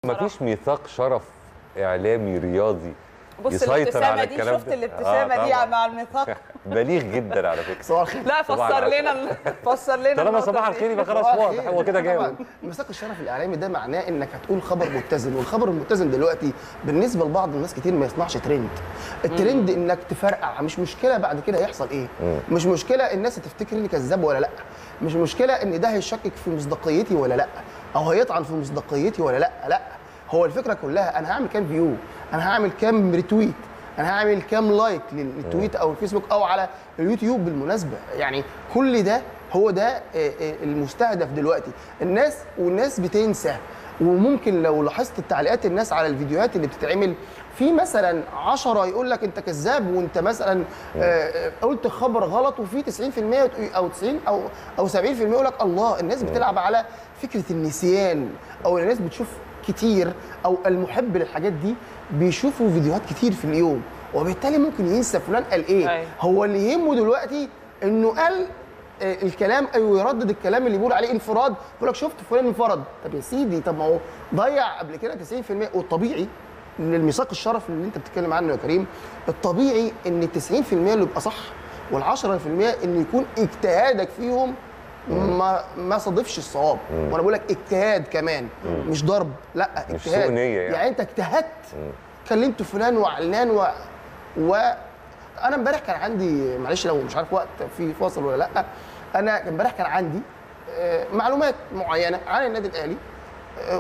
مفيش ميثاق شرف اعلامي رياضي بص يسيطر الابتسامه على دي الكلام شفت ده. الابتسامه آه، دي طبعاً. مع الميثاق بليغ جدا على فكره صباح الخير لا صباح فسر العسل. لنا فسر لنا طالما النقطة صباح دي. الخير يبقى خلاص صباح واضح الخير. هو كده طبعاً جاوب مساق الشرف الاعلامي ده معناه انك هتقول خبر متزن والخبر المتزن دلوقتي بالنسبه لبعض الناس كتير ما يصنعش ترند الترند انك تفرقع مش مشكله بعد كده هيحصل ايه مش مشكله الناس هتفتكر اني كذاب ولا لا مش مشكله ان ده هيشكك في مصداقيتي ولا لا او هيطعن في مصداقيتي ولا لا لا هو الفكره كلها انا هعمل كام فيو انا هعمل كام ريتويت انا هعمل كام لايك للتويت او الفيسبوك او على اليوتيوب بالمناسبه يعني كل ده هو ده آه، آه، المستهدف دلوقتي الناس والناس بتنسى وممكن لو لاحظت التعليقات الناس على الفيديوهات اللي بتتعمل في مثلا 10 يقول لك انت كذاب وانت مثلا آه، آه، قلت خبر غلط وفي 90% او 90 او او 70% يقول لك الله الناس بتلعب على فكره النسيان او الناس بتشوف كتير او المحب للحاجات دي بيشوفوا فيديوهات كتير في اليوم وبالتالي ممكن ينسى فلان قال ايه أيوة. هو اللي يهمه دلوقتي انه قال آه، الكلام او يردد الكلام اللي بيقول عليه انفراد يقول لك شفت فلان انفرد طب يا سيدي طب ما هو ضيع قبل كده 90% والطبيعي ان الميثاق الشرف اللي انت بتتكلم عنه يا كريم الطبيعي ان ال 90% اللي يبقى صح وال 10% ان يكون اجتهادك فيهم ما ما صادفش الصواب وانا بقول لك اجتهاد كمان مش ضرب لا مش اجتهاد سوء نية يعني. يعني انت اجتهدت كلمت فلان وعلان و... و انا امبارح كان عندي معلش لو مش عارف وقت في فاصل ولا لا انا امبارح كان عندي آه، معلومات معينه عن النادي الاهلي آه،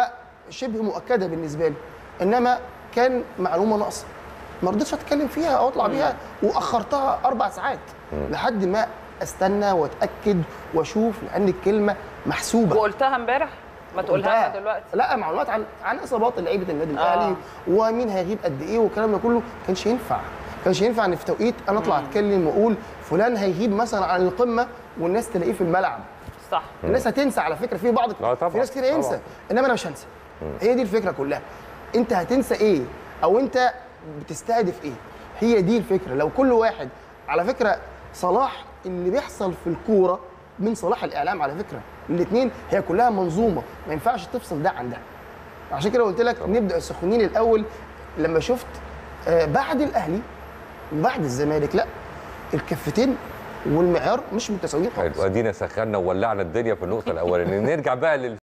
وشبه مؤكده بالنسبه لي انما كان معلومه ناقصه ما رضيتش اتكلم فيها او اطلع بيها واخرتها اربع ساعات لحد ما استنى واتاكد واشوف لان الكلمه محسوبه وقلتها امبارح ما تقولها قلتها. لنا دلوقتي لا معلومات عن عن اصابات لعيبه النادي الاهلي ومين هيغيب قد ايه والكلام ده كله ما كانش ينفع ما كانش ينفع ان في توقيت انا اطلع اتكلم واقول فلان هيغيب مثلا عن القمه والناس تلاقيه في الملعب صح الناس هتنسى على فكره في بعض آه طبعاً، في ناس كتير ينسى طبعاً. انما انا مش هنسى هي دي الفكره كلها انت هتنسى ايه او انت بتستهدف ايه هي دي الفكره لو كل واحد على فكره صلاح اللي بيحصل في الكوره من صلاح الاعلام على فكره الاثنين هي كلها منظومه ما ينفعش تفصل ده عن ده عشان كده قلت لك نبدا السخونين الاول لما شفت آه، بعد الاهلي وبعد الزمالك لا الكفتين والمعيار مش متساويين خالص حلو ادينا سخنا وولعنا الدنيا في النقطه الاولانيه نرجع بقى لل